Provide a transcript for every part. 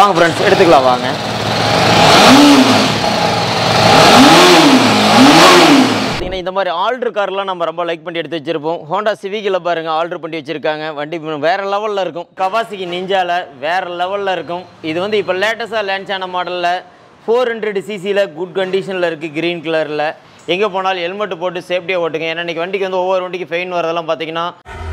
வாங்க ஃப்ரெண்ட்ஸ் எடுத்துக்கலாம் வாங்க பார்த்தீங்கன்னா இந்த மாதிரி ஆல்ட்ரு கார்லாம் நம்ம ரொம்ப லைக் பண்ணி எடுத்து வச்சிருப்போம் ஹோண்டா சிவிக்கில் பாருங்க ஆல்ட்ரு பண்ணி வச்சிருக்காங்க வண்டி வேற லெவலில் இருக்கும் கவாசிக்கு நிஞ்சால வேற லெவலில் இருக்கும் இது வந்து இப்போ லேட்டஸ்ட்டாக லான்ச் ஆன மாடலில் ஃபோர் ஹண்ட்ரட் சிசியில் குட் கண்டிஷனில் இருக்குது க்ரீன் கலரில் எங்கே போனாலும் ஹெல்மெட் போட்டு சேஃப்டியாக ஓட்டுங்க ஏன்னா இன்னைக்கு வண்டிக்கு வந்து ஒவ்வொரு வண்டிக்கு ஃபைன் வரதெல்லாம் பார்த்தீங்கன்னா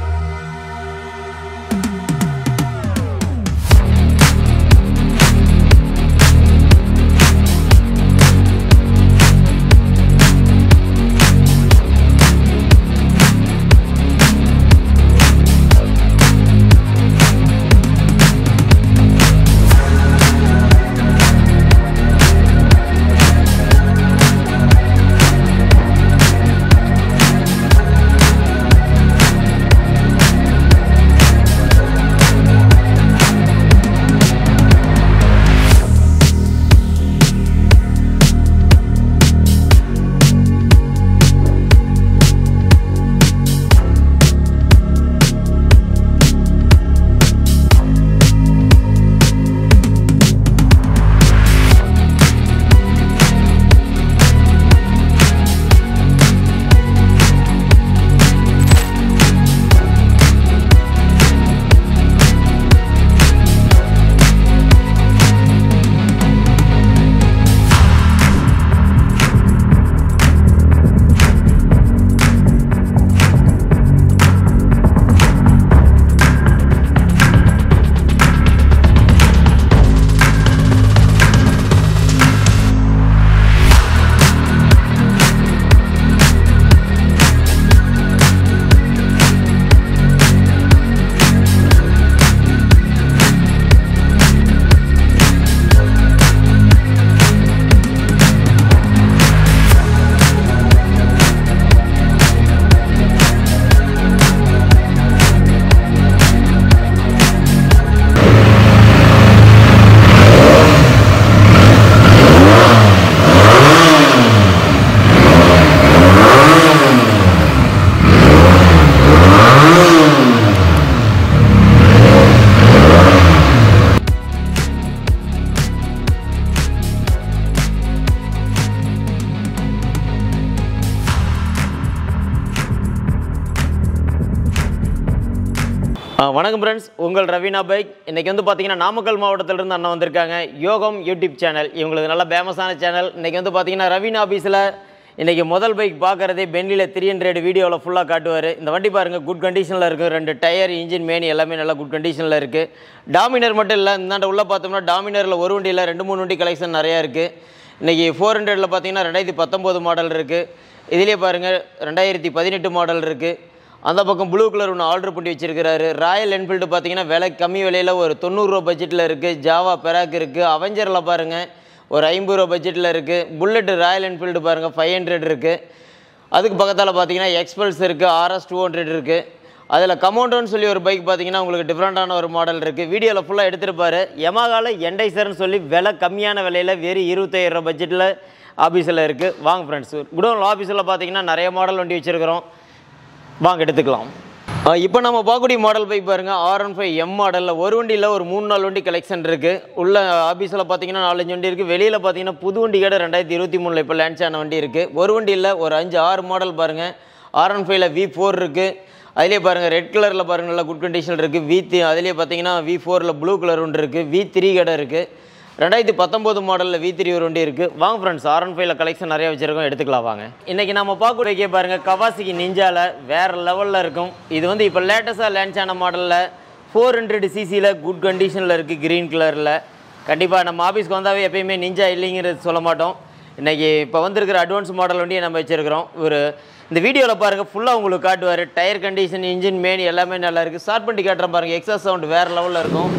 ஆ, வணக்கம் ஃப்ரெண்ட்ஸ் உங்கள் ரவீனா பைக் இன்னைக்கு வந்து பார்த்தீங்கன்னா நாமக்கல் மாவட்டத்திலிருந்து அண்ணன் வந்திருக்காங்க யோகம் யூடியூப் சேனல் இவங்களுக்கு நல்ல ஃபேமஸான சேனல் இன்னைக்கு வந்து பார்த்தீங்கன்னா ரவீனா ஆஃபீஸில் இன்னைக்கு முதல் பைக் பார்க்குறதே பென்லியில் த்ரீ ஹண்ட்ரட் வீடியோவில் ஃபுல்லாக காட்டுவார் இந்த வண்டி பாருங்கள் குட் கண்டிஷனில் இருக்குது ரெண்டு டயர் இன்ஜின் மேனி எல்லாமே நல்லா குட் கண்டிஷனில் இருக்குது டாமினர் மட்டும் இல்லை இந்தாண்ட உள்ளே பார்த்தோம்னா டாமினரில் ஒரு வண்டியில் ரெண்டு மூணு வண்டி கலெக்ஷன் நிறையா இருக்குது இன்றைக்கி ஃபோர் ஹண்ட்ரடில் பார்த்தீங்கன்னா ரெண்டாயிரத்தி பத்தொம்போது மாடல் இருக்குது இதுலேயே பாருங்கள் ரெண்டாயிரத்தி பதினெட்டு மாடல் இருக்குது அந்த பக்கம் ப்ளூ கலர் ஒன்று ஆர்டர் பண்ணி வச்சிருக்கிறாரு ராயல் என்ஃபீல்டு பார்த்தீங்கன்னா விலை கம்மி விலையில் ஒரு தொண்ணூறுரூவா பட்ஜெட்டில் இருக்குது ஜாவா பெராக் இருக்குது அவெஞ்சரில் பாருங்கள் ஒரு ஐம்பது ரூபா பட்ஜெட்டில் இருக்குது புல்லட் ராயல் என்ஃபீல்டு பாருங்கள் ஃபைவ் ஹண்ட்ரட் இருக்குது அதுக்கு பக்கத்தில் பார்த்தீங்கன்னா எக்ஸ்பல்ஸ் இருக்குது ஆர்எஸ் டூ ஹண்ட்ரட் இருக்குது அதில் கமௌண்டோன்னு சொல்லி ஒரு பைக் பார்த்தீங்கன்னா உங்களுக்கு டிஃப்ரெண்ட்டான ஒரு மாடல் இருக்குது வீடியோவில் ஃபுல்லாக எடுத்திருப்பாரு யமாகால எண்டைசர்னு சொல்லி விலை கம்மியான விலையில் வெறும் இருபத்தாயிரம் பட்ஜெட்டில் ஆஃபீஸில் இருக்குது வாங்க ஃப்ரெண்ட்ஸ் குடோன் ஆஃபீஸில் பார்த்தீங்கன்னா நிறைய மாடல் வண்டி வச்சுருக்கிறோம் வாங்க எடுத்துக்கலாம் இப்போ நம்ம பார்க்கக்கூடிய மாடல் பைக் பாருங்க ஆர் ஒன் ஃபைவ் எம் மாடலில் ஒரு வண்டியில் ஒரு மூணு நாலு வண்டி கலெக்ஷன் இருக்குது உள்ள ஆஃபீஸில் பார்த்தீங்கன்னா நாலஞ்சு வண்டி இருக்குது வெளியில் பார்த்தீங்கன்னா புது வண்டி கடை ரெண்டாயிரத்தி இருபத்தி மூணில் இப்போ லான்ச் ஆன வண்டி இருக்குது ஒரு வண்டியில் ஒரு அஞ்சு ஆறு மாடல் பாருங்கள் ஆர் ஒன் ஃபைவ்ல வி ஃபோர் இருக்குது அதிலே பாருங்கள் ரெட் கலரில் பாருங்கள் நல்லா குட் கண்டிஷனில் இருக்குது வி த்ரீ அதிலே பார்த்தீங்கன்னா வி ஃபோரில் ப்ளூ கலர் ஒன்று இருக்குது வி த்ரீ கடை இருக்குது ரெண்டாயிரத்தி பத்தொம்போது மாடலில் வி த்ரீ ஒரு வண்டி இருக்குது வாங்க ஃப்ரெண்ட்ஸ் ஆர் ஒன் ஃபைவ்ல கலெக்ஷன் நிறைய வச்சிருக்கோம் எடுத்துக்கலாம் வாங்க இன்றைக்கி நம்ம பார்க்கக்கூடிய பாருங்கள் கவாசிக்கு நிஞ்சால வேறு லெவலில் இருக்கும் இது வந்து இப்போ லேட்டஸ்ட்டாக லான்ச் ஆன மாடலில் ஃபோர் ஹண்ட்ரட் சிசியில் குட் கண்டிஷனில் இருக்குது க்ரீன் கலரில் கண்டிப்பாக நம்ம ஆஃபீஸ்க்கு வந்தாவே எப்பயுமே நிஞ்சா இல்லைங்கிறது சொல்ல மாட்டோம் இன்றைக்கி இப்போ வந்திருக்கிற அட்வான்ஸ் மாடல் வண்டியை நம்ம வச்சுருக்கிறோம் ஒரு இந்த வீடியோவில் பாருங்கள் ஃபுல்லாக உங்களுக்கு காட்டுவார் டயர் கண்டிஷன் இன்ஜின் மேன் எல்லாமே நல்லா இருக்குது ஸ்டார்ட் பண்ணி காட்டுறேன் பாருங்கள் எக்ஸாஸ் சவுண்ட் வேறு லெவலில் இருக்கும்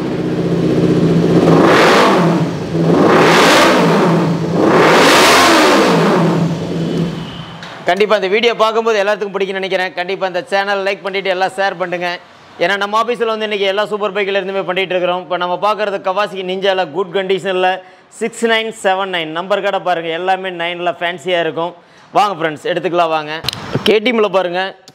கண்டிப்பாக இந்த வீடியோ பார்க்கும்போது எல்லாத்துக்கும் பிடிக்கும்னு நினைக்கிறேன் கண்டிப்பாக இந்த சேனல் லைக் பண்ணிவிட்டு எல்லாம் ஷேர் பண்ணுங்க ஏன்னா நம்ம ஆஃபீஸில் வந்து இன்றைக்கி எல்லா சூப்பர் பைக்கில் இருந்துமே பண்ணிகிட்டு இருக்கிறோம் இப்போ நம்ம பார்க்குறது கவாசிக்கு நிஞ்சால குட் கண்டிஷனில் six nine seven nine number கடை பாருங்கள் எல்லாமே நைனில் ஃபேன்சியாக இருக்கும் வாங்க ஃப்ரெண்ட்ஸ் எடுத்துக்கலாம் வாங்க கேடிஎம்மில் பாருங்கள்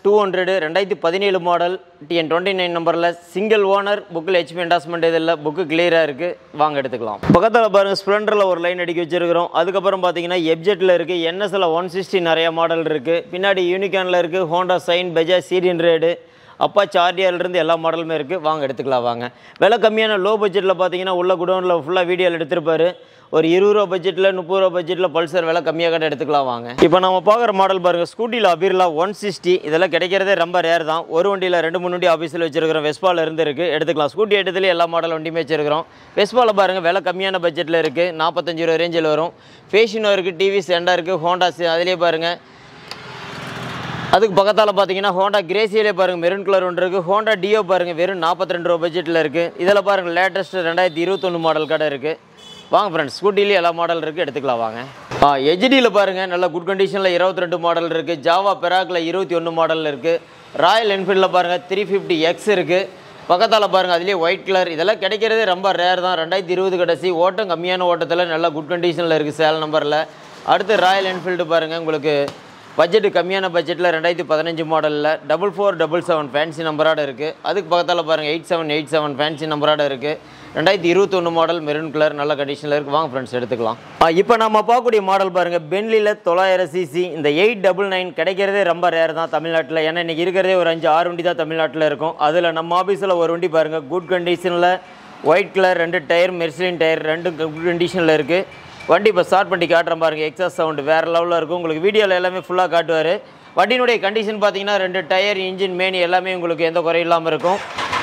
டூ ஹண்ட்ரடு ரெண்டாயிரத்தி பதினேழு மாடல் டிஎன் டுவெண்ட்டி நைன் நம்பரில் சிங்கிள் ஓனர் புக்கில் ஹெச்பி என்டாஸ்மெண்ட் இதில் புக்கு கிளியராக இருக்குது வாங்க எடுத்துக்கலாம் பக்கத்தில் பாருங்கள் ஸ்ப்ளெண்டரில் ஒரு லைன் அடிக்க வச்சிருக்கிறோம் அதுக்கப்புறம் பார்த்தீங்கன்னா எப்ஜெட்டில் இருக்குது என்எஸ்ல ஒன் சிக்ஸ்டி நிறைய மாடல் இருக்குது பின்னாடி யூனிகானில் இருக்குது ஹோண்டா சைன் பஜாஜ் சீரியன் ரேடு அப்பாச்சி ஆர்டிஆர்லேருந்து எல்லா மாடலுமே இருக்குது வாங்க எடுத்துக்கலாம் வாங்க விலை கம்மியான லோ பட்ஜெட்டில் பார்த்தீங்கன்னா உள்ள குடோனில் ஃபுல்லாக வீடியோவில் எடுத்திருப்பாரு ஒரு இருபது ரூபா பட்ஜெட்டில் முப்பது ரூபா பட்ஜெட்டில் பல்சர் விலை கம்மியாக கடை எடுத்துக்கலாம் வாங்க இப்போ நம்ம பார்க்குற மாடல் பாருங்கள் ஸ்கூட்டியில் அபீர்லா ஒன் சிக்ஸ்டி இதெல்லாம் கிடைக்கிறதே ரொம்ப ரேர் தான் ஒரு வண்டியில் ரெண்டு மூணு வண்டி ஆஃபீஸில் வச்சிருக்கிறோம் வெஸ்பால இருந்து இருக்குது எடுத்துக்கலாம் ஸ்கூட்டி எடுத்துலேயே எல்லா மாடல் வண்டியுமே வச்சிருக்கிறோம் வெஸ்பால பாருங்கள் விலை கம்மியான பட்ஜெட்டில் இருக்குது நாற்பத்தஞ்சு ரூபா ரேஞ்சில் வரும் ஃபேஷினோ இருக்குது டிவி செண்டா இருக்குது ஹோண்டா அதிலே பாருங்கள் அதுக்கு பக்கத்தால் பார்த்தீங்கன்னா ஹோண்டா கிரேசியிலே பாருங்கள் மெரூன் கலர் ஒன்று இருக்குது ஹோண்டா டியோ பாருங்கள் வெறும் நாற்பத்தி ரெண்டு ரூபா பட்ஜெட்டில் இருக்குது இதில் பாருங்கள் லேட்டஸ்ட் ரெண்டாயிரத்தி இருபத்தொன்று மாடல் கடை இருக்குது வாங்க ஃப்ரெண்ட்ஸ் ஸ்கூட்டிலேயே எல்லா மாடல் இருக்குது எடுத்துக்கலாம் வாங்க ஆ ஹெச்டியில் பாருங்கள் நல்ல குட் கண்டிஷனில் இருபத்தி ரெண்டு மாடல் இருக்குது ஜாவா பெராக்கில் இருபத்தி ஒன்று மாடல் இருக்குது ராயல் என்ஃபீல்டில் பாருங்கள் த்ரீ ஃபிஃப்டி எக்ஸ் இருக்குது பக்கத்தால் பாருங்கள் அதுலேயே ஒயிட் கலர் இதெல்லாம் கிடைக்கிறதே ரொம்ப ரேர் தான் ரெண்டாயிரத்தி இருபது கடைசி ஓட்டம் கம்மியான ஓட்டத்தில் நல்ல குட் கண்டிஷனில் இருக்குது சேல் நம்பரில் அடுத்து ராயல் என்ஃபீல்டு பாருங்கள் உங்களுக்கு பட்ஜெட் கம்மியான பட்ஜெட்டில் ரெண்டாயிரத்தி பதினஞ்சு மாடலில் double four double seven fancy நம்பரோட இருக்குது அதுக்கு பக்கத்தில் பாருங்கள் eight seven eight seven fancy நம்பரோட இருக்குது ரெண்டாயிரத்தி இருபத்தொன்று மாடல் மெரூன் கலர் நல்ல கண்டிஷனில் இருக்குது வாங்க ஃப்ரெண்ட்ஸ் எடுத்துக்கலாம் இப்போ நம்ம பார்க்கக்கூடிய மாடல் பாருங்கள் பென்லியில் தொள்ளாயிரம் சிசி இந்த எயிட் டபுள் நைன் கிடைக்கிறதே ரொம்ப ரேர் தான் தமிழ்நாட்டில் ஏன்னா இன்றைக்கி இருக்கிறதே ஒரு அஞ்சு ஆறு வண்டி தான் தமிழ்நாட்டில் இருக்கும் அதில் நம்ம ஆஃபீஸில் ஒரு வண்டி பாருங்கள் குட் கண்டிஷனில் ஒயிட் கலர் ரெண்டு டயர் மெர்சிலின் டயர் ரெண்டு குட் கண்டிஷனில் இருக்குது வண்டி இப்போ ஸ்டார்ட் பண்ணி காட்டுறேன் பாருங்க எக்ஸாஸ் சவுண்டு வேறு லெவலில் இருக்கும் உங்களுக்கு வீடியோவில் எல்லாமே ஃபுல்லாக காட்டுவார் வண்டியினுடைய கண்டிஷன் பார்த்தீங்கன்னா ரெண்டு டயர் இன்ஜின் மேனி எல்லாமே உங்களுக்கு எந்த குறையும் இல்லாமல் இருக்கும்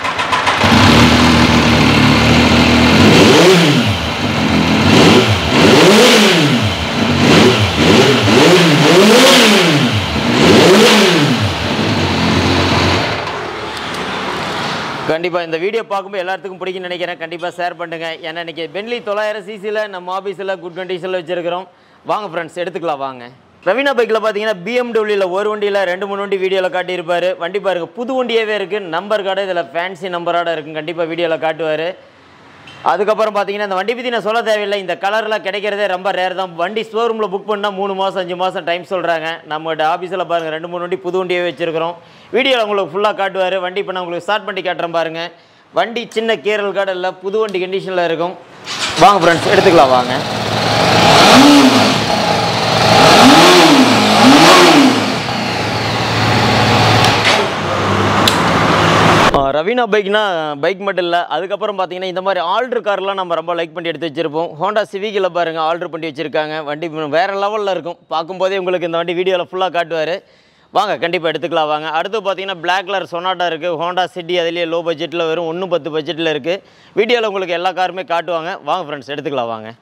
கண்டிப்பாக இந்த வீடியோ பார்க்கும்போது எல்லாத்துக்கும் பிடிக்கும்னு நினைக்கிறேன் கண்டிப்பாக ஷேர் பண்ணுங்கள் ஏன்னா இன்றைக்கி பென்லி தொள்ளாயிரம் சிசியில் நம்ம ஆஃபீஸில் குட் கண்டிஷனில் வச்சுருக்கிறோம் வாங்க ஃப்ரெண்ட்ஸ் எடுத்துக்கலாம் வாங்க ரவீனா பைக்கில் பார்த்தீங்கன்னா பிஎம்டபிள்யூவில் ஒரு வண்டியில் ரெண்டு மூணு வண்டி வீடியோவில் காட்டியிருப்பார் வண்டி பாருங்க புது வண்டியாகவே இருக்குது நம்பர் கார்டு இதில் ஃபேன்சி நம்பரோட இருக்கும் கண்டிப்பாக வீடியோவில் காட்டுவார் அதுக்கப்புறம் பார்த்தீங்கன்னா இந்த வண்டி பற்றி நான் சொல்ல தேவையில்லை இந்த கலரில் கிடைக்கிறதே ரொம்ப ரேர் தான் வண்டி ஷோரூமில் புக் பண்ணால் மூணு மாதம் அஞ்சு மாதம் டைம் சொல்கிறாங்க நம்மகிட்ட ஆஃபீஸில் பாருங்கள் ரெண்டு மூணு வண்டி புது வண்டியே வச்சுருக்கிறோம் வீடியோவில் உங்களுக்கு ஃபுல்லாக காட்டுவார் வண்டி இப்போ நான் உங்களுக்கு ஸ்டார்ட் பண்ணி காட்டுறேன் பாருங்கள் வண்டி சின்ன கீரல் கார்டு இல்லை புது வண்டி கண்டிஷனில் இருக்கும் வாங்க ஃப்ரெண்ட்ஸ் எடுத்துக்கலாம் வாங்க ஆ, ரவீனா பைக்னா பைக் மட்டும் இல்லை அதுக்கப்புறம் பார்த்தீங்கன்னா இந்த மாதிரி ஆல்ட்ரு கார்லாம் நம்ம ரொம்ப லைக் பண்ணி எடுத்து வச்சிருப்போம் ஹோண்டா சிவிக்கில் பாருங்கள் ஆல்ட்ரு பண்ணி வச்சுருக்காங்க வண்டி வேறு லெவலில் இருக்கும் பார்க்கும்போதே உங்களுக்கு இந்த வண்டி வீடியோவில் ஃபுல்லாக காட்டுவார் வாங்க கண்டிப்பாக எடுத்துக்கலாம் வாங்க அடுத்து பார்த்தீங்கன்னா பிளாக் கலர் சொனாட்டா இருக்குது ஹோண்டா சிட்டி அதுலேயே லோ பட்ஜெட்டில் வரும் ஒன்று பத்து பட்ஜெட்டில் இருக்குது வீடியோவில் உங்களுக்கு எல்லா காருமே காட்டுவாங்க வாங்க ஃப்ரெண்ட்ஸ் எடுத்துக்கலாம் வாங்க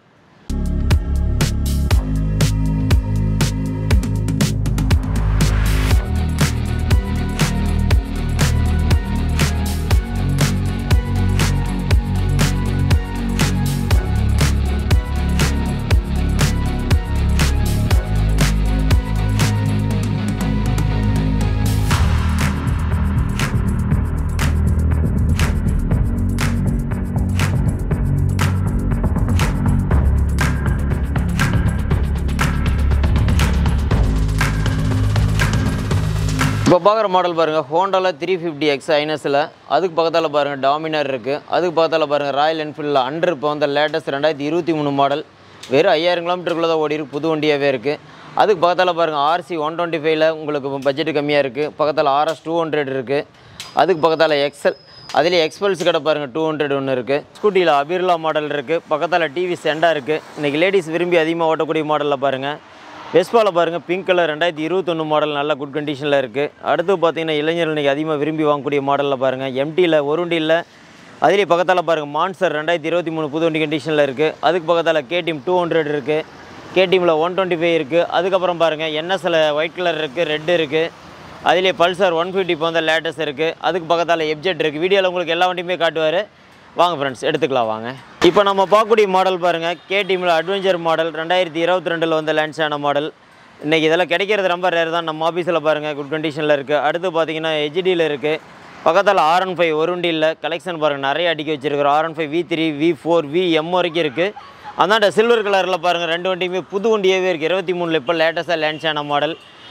இப்போ பார்க்குற மாடல் பாருங்கள் ஹோண்டாவில் த்ரீ ஃபிஃப்டி எக்ஸ் ஐனஸில் அதுக்கு பக்கத்தில் பாருங்கள் டாமினர் இருக்குது அதுக்கு பக்கத்தில் பாருங்கள் ராயல் என்ஃபீல்டில் அண்டர் இப்போ வந்து லேட்டஸ்ட் ரெண்டாயிரத்தி இருபத்தி மூணு மாடல் வெறும் ஐயாயிரம் கிலோமீட்டருக்குள்ளே தான் ஓடி இருக்கு புது வண்டியாகவே இருக்குது அதுக்கு பக்கத்தில் பாருங்கள் ஆர்சி ஒன் டுவெண்ட்டி ஃபைவ்ல உங்களுக்கு பட்ஜெட் கம்மியாக இருக்குது பக்கத்தில் ஆர்எஸ் டூ ஹண்ட்ரட் இருக்குது அதுக்கு பக்கத்தில் எக்ஸல் அதுலேயே எக்ஸ்பல்ஸ் கடை பாருங்கள் டூ ஹண்ட்ரட் ஒன்று இருக்குது ஸ்கூட்டியில் அபிர்லா மாடல் இருக்குது பக்கத்தில் டிவி செண்டா இருக்குது இன்றைக்கி லேடிஸ் விரும்பி அதிகமாக ஓட்டக்கூடிய மாடலில் பாருங்கள் வெஸ்பாவில் பாருங்கள் பிங்க் கலர் ரெண்டாயிரத்தி இருபத்தொன்று மாடல் நல்ல குட் கண்டிஷனில் இருக்குது அடுத்து பார்த்தீங்கன்னா இளைஞர்கள் இன்றைக்கி அதிகமாக விரும்பி வாங்கக்கூடிய மாடலில் பாருங்கள் எம்டியில் ஒரு வண்டியில் அதுலேயே பக்கத்தில் பாருங்கள் மான்சர் ரெண்டாயிரத்தி இருபத்தி மூணு புது வண்டி கண்டிஷனில் இருக்குது அதுக்கு பக்கத்தில் கேடிஎம் டூ ஹண்ட்ரட் இருக்குது கேடிஎம்மில் ஒன் டுவெண்ட்டி ஃபைவ் இருக்குது அதுக்கப்புறம் பாருங்கள் என்எஸ்ல ஒயிட் கலர் இருக்குது ரெட் இருக்குது அதுலேயே பல்சர் ஒன் ஃபிஃப்டி இப்போ வந்து லேட்டஸ்ட் இருக்குது அதுக்கு பக்கத்தில் எப்ஜெட் இருக்குது வீடியோவில் உங்களுக்கு எல்லா வண்டியுமே காட்டுவார் வாங்க ஃப்ரெண்ட்ஸ் எடுத்துக்கலாம் வாங்க இப்போ நம்ம பார்க்கக்கூடிய மாடல் பாருங்கள் கேடிஎம்மில் அட்வென்ச்சர் மாடல் ரெண்டாயிரத்தி இருபத்தி ரெண்டில் வந்து லான்ச் ஆன மாடல் இன்றைக்கி இதெல்லாம் கிடைக்கிறது ரொம்ப ரேர் தான் நம்ம ஆஃபீஸில் பாருங்கள் குட் கண்டிஷனில் இருக்குது அடுத்து பார்த்தீங்கன்னா ஹெச்டியில் இருக்குது பக்கத்தில் ஆர் ஒன் ஃபைவ் ஒரு வண்டியில் கலெக்ஷன் பாருங்கள் நிறைய அடிக்க வச்சிருக்கிறோம் R one five V three V four V M வரைக்கும் இருக்குது அந்தாண்ட சில்வர் கலரில் பாருங்கள் ரெண்டு வண்டியுமே புது வண்டியாகவே இருக்குது இருபத்தி மூணில் இப்போ லேட்டஸ்ட்டாக லான்ச் ஆன மாடல்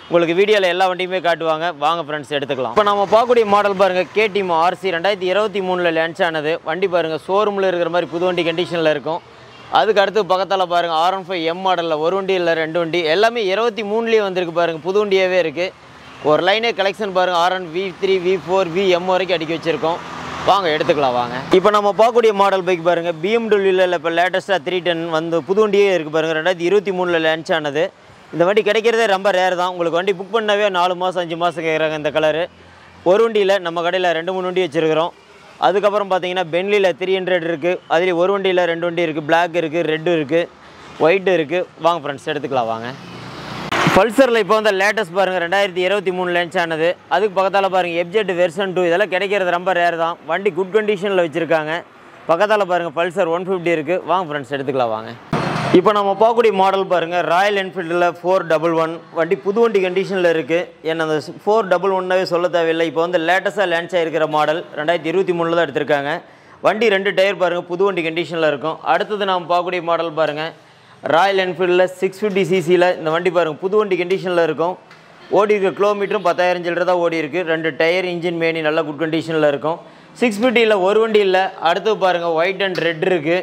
உங்களுக்கு வீடியோவில் எல்லா வண்டியுமே காட்டுவாங்க வாங்க ஃப்ரெண்ட்ஸ் எடுத்துக்கலாம் இப்போ நம்ம பார்க்கக்கூடிய மாடல் பாருங்கள் கேடிஎம் ஆர்சி ரெண்டாயிரத்தி இருபத்தி மூணில் லான்ச் ஆனது வண்டி பாருங்கள் ஷோரூமில் இருக்கிற மாதிரி புது வண்டி கண்டிஷனில் இருக்கும் அதுக்கு அடுத்து பக்கத்தில் பாருங்கள் ஆர் ஒன் ஃபைவ் எம் மாடலில் ஒரு வண்டி இல்லை ரெண்டு வண்டி எல்லாமே இருபத்தி மூணுலேயே வந்திருக்கு பாருங்கள் புது வண்டியாகவே இருக்குது ஒரு லைனே கலெக்ஷன் பாருங்கள் R one V three V four V M வரைக்கும் அடிக்க வச்சுருக்கோம் வாங்க எடுத்துக்கலாம் வாங்க இப்போ நம்ம பார்க்கக்கூடிய மாடல் பைக் பாருங்கள் பிஎம்டபிள்யூவில் இப்போ லேட்டஸ்ட்டாக த்ரீ டென் வந்து புது வண்டியே இருக்குது பாருங்கள் ரெண்டாயிரத்தி இருபத்தி மூணில் லான்ச் ஆனது இந்த வண்டி கிடைக்கிறதே ரொம்ப ரேர் தான் உங்களுக்கு வண்டி புக் பண்ணவே நாலு மாதம் அஞ்சு மாதம் கேட்குறாங்க இந்த கலரு ஒரு வண்டியில் நம்ம கடையில் ரெண்டு மூணு வண்டி வச்சுருக்கிறோம் அதுக்கப்புறம் பார்த்தீங்கன்னா பென்லியில் த்ரீ ஹண்ட்ரட் இருக்குது அதுலேயும் ஒரு வண்டியில் ரெண்டு வண்டி இருக்குது Black இருக்குது ரெட்டு இருக்குது ஒயிட்டு இருக்குது வாங்க ஃப்ரெண்ட்ஸ் எடுத்துக்கலாம் வாங்க பல்சரில் இப்போ வந்து லேட்டஸ்ட் பாருங்கள் ரெண்டாயிரத்தி இருபத்தி மூணு லான்ச் ஆனது அதுக்கு பக்கத்தால் பாருங்கள் எப்ஜெட் வெர்ஷன் டூ இதெல்லாம் கிடைக்கிறது ரொம்ப ரேர் தான் வண்டி குட் கண்டிஷனில் வச்சுருக்காங்க பக்கத்தால் பாருங்கள் பல்சர் ஒன் ஃபிஃப்டி இருக்குது வாங்க ஃப்ரெண்ட்ஸ் எடுத்துக்கலாம் வாங்க இப்போ நம்ம பார்க்கக்கூடிய மாடல் பாருங்கள் ராயல் என்ஃபீல்டில் ஃபோர் டபுள் ஒன் வண்டி புது வண்டி கண்டிஷனில் இருக்குது ஏன்னா அந்த ஃபோர் டபுள் ஒன்னாவே சொல்ல தேவையில்லை இப்போ வந்து லேட்டஸ்ட்டாக லான்ச் ஆகிருக்கிற மாடல் ரெண்டாயிரத்தி இருபத்தி மூணில் தான் எடுத்திருக்காங்க வண்டி ரெண்டு டயர் பாருங்கள் புது வண்டி கண்டிஷனில் இருக்கும் அடுத்தது நாம் பார்க்கக்கூடிய மாடல் பாருங்கள் ராயல் என்ஃபீல்டில் சிக்ஸ் ஃபிஃப்டி சிசியில் இந்த வண்டி பாருங்கள் புது வண்டி கண்டிஷனில் இருக்கும் ஓடி இருக்க கிலோமீட்டரும் பத்தாயிரம் சில்லற தான் ஓடி இருக்குது ரெண்டு டயர் இன்ஜின் மேனி நல்ல குட் கண்டிஷனில் இருக்கும் சிக்ஸ் ஃபிஃப்டியில் ஒரு வண்டி இல்லை அடுத்து பாருங்கள் ஒயிட் அண்ட் ரெட் இருக்குது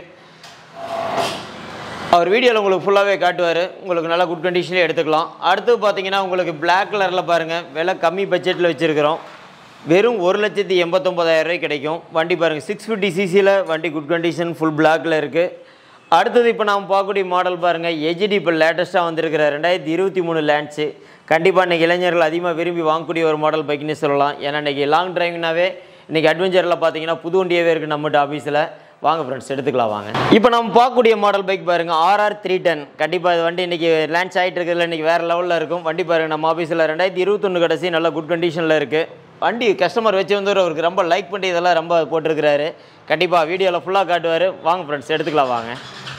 அவர் வீடியோவில் உங்களுக்கு ஃபுல்லாகவே காட்டுவார் உங்களுக்கு நல்லா குட் கண்டிஷன்லேயே எடுத்துக்கலாம் அடுத்து பார்த்தீங்கன்னா உங்களுக்கு Black கலரில் பாருங்கள் விலை கம்மி பட்ஜெட்டில் வச்சுருக்கிறோம் வெறும் ஒரு லட்சத்தி எண்பத்தொம்பதாயிரம் ரூபாய் கிடைக்கும் வண்டி பாருங்கள் சிக்ஸ் ஃபிஃப்டி சிசியில் வண்டி குட் கண்டிஷன் ஃபுல் பிளாக்கில் இருக்குது அடுத்தது இப்போ நாம் பார்க்கக்கூடிய மாடல் பாருங்கள் எஜிடி இப்போ லேட்டஸ்ட்டாக வந்திருக்கிற ரெண்டாயிரத்தி இருபத்தி மூணு லேண்ட்ஸு கண்டிப்பாக இன்றைக்கி இளைஞர்கள் அதிகமாக விரும்பி வாங்கக்கூடிய ஒரு மாடல் பைக்குன்னு சொல்லலாம் ஏன்னா இன்றைக்கி லாங் டிரைவிங்னாவே இன்றைக்கி அட்வென்ச்சரில் பார்த்தீங்கன்னா புது வண்டியாகவே இருக்குது நம்மகிட்ட ஆஃபீஸில் வாங்க ஃப்ரெண்ட்ஸ் எடுத்துக்கலாம் வாங்க இப்போ நம்ம பார்க்கக்கூடிய மாடல் பைக் பாருங்கள் ஆர்ஆர் த்ரீ டென் கண்டிப்பாக இது வண்டி இன்றைக்கி லான்ச் ஆகிட்டு இருக்கிறதுல இன்றைக்கி வேறு லெவலில் இருக்கும் வண்டி பாருங்கள் நம்ம ஆஃபீஸில் ரெண்டாயிரத்தி இருபத்தொன்று கடைசி நல்ல குட் கண்டிஷனில் இருக்குது வண்டி கஸ்டமர் வச்சு வந்து அவருக்கு ரொம்ப லைக் பண்ணி இதெல்லாம் ரொம்ப போட்டிருக்கிறாரு கண்டிப்பாக வீடியோவில் ஃபுல்லாக காட்டுவார் வாங்க ஃப்ரெண்ட்ஸ் எடுத்துக்கலாம் வாங்க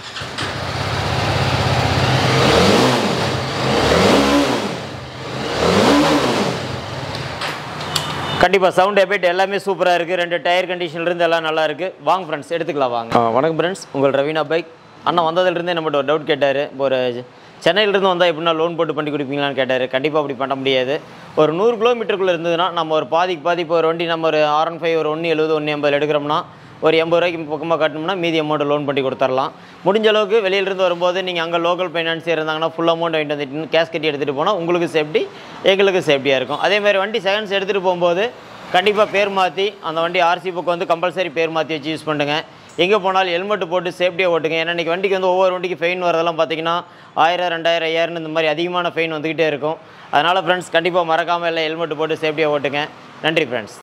கண்டிப்பாக சவுண்ட் எஃபெக்ட் எல்லாமே சூப்பராக இருக்குது ரெண்டு டயர் கண்டிஷன்லேருந்து எல்லாம் நல்லா இருக்குது வாங்க ஃப்ரெண்ட்ஸ் எடுத்துக்கலாம் வாங்க ஆ, வணக்கம் ஃப்ரெண்ட்ஸ் உங்கள் ரவீனா பைக் அண்ணா வந்ததுலேருந்தே நம்மகிட்ட ஒரு டவுட் கேட்டார் இப்போ ஒரு சென்னையிலேருந்து வந்தால் எப்படின்னா லோன் போட்டு பண்ணி கொடுப்பீங்களான்னு கேட்டார் கண்டிப்பாக அப்படி பண்ண முடியாது ஒரு நூறு கிலோமீட்டருக்குள்ளே இருந்ததுன்னா நம்ம ஒரு பாதிக்கு பாதி இப்போ ஒரு வண்டி நம்ம ஒரு ஆர் ஒன் ஃபைவ் ஒரு ஒன்று எழுபது ஒன்று எண்பது எடுக்கிறோம்னா ஒரு எண்பது ரூபாய்க்கு பக்கமாக கட்டணும்னா மீதி அமௌண்ட் லோன் பண்ணி கொடுத்துடலாம் முடிஞ்ச அளவுக்கு வெளியிலிருந்து வரும்போது நீங்கள் அங்கே லோக்கல் ஃபைனான்சியர் இருந்தாங்கன்னா ஃபுல் அமௌண்ட் வாங்கிட்டு வந்துட்டு கேஷ் கட்டி எடுத்துகிட்டு போனால் உங்களுக்கு சேஃப்டி எங்களுக்கு சேஃப்டியாக இருக்கும் அதே மாதிரி வண்டி செகண்ட்ஸ் எடுத்துகிட்டு போகும்போது கண்டிப்பாக பேர் மாற்றி அந்த வண்டி ஆர்சி புக் வந்து கம்பல்சரி பேர் மாற்றி வச்சு யூஸ் பண்ணுங்க எங்கே போனாலும் ஹெல்மெட் போட்டு சேஃப்டியாக ஓட்டுங்க ஏன்னா இன்றைக்கி வண்டிக்கு வந்து ஒவ்வொரு வண்டிக்கு ஃபைன் வரதெல்லாம் பார்த்தீங்கன்னா ஆயிரம் ரெண்டாயிரம் ஐயாயிரம் இந்த மாதிரி அதிகமான ஃபைன் வந்துக்கிட்டே இருக்கும் அதனால் ஃப்ரெண்ட்ஸ் கண்டிப்பாக மறக்காமல் எல்லாம் ஹெல்மெட் போட்டு சேஃப்டியாக ஓட்டுங்க நன்றி ஃப்ரெண்ட்ஸ்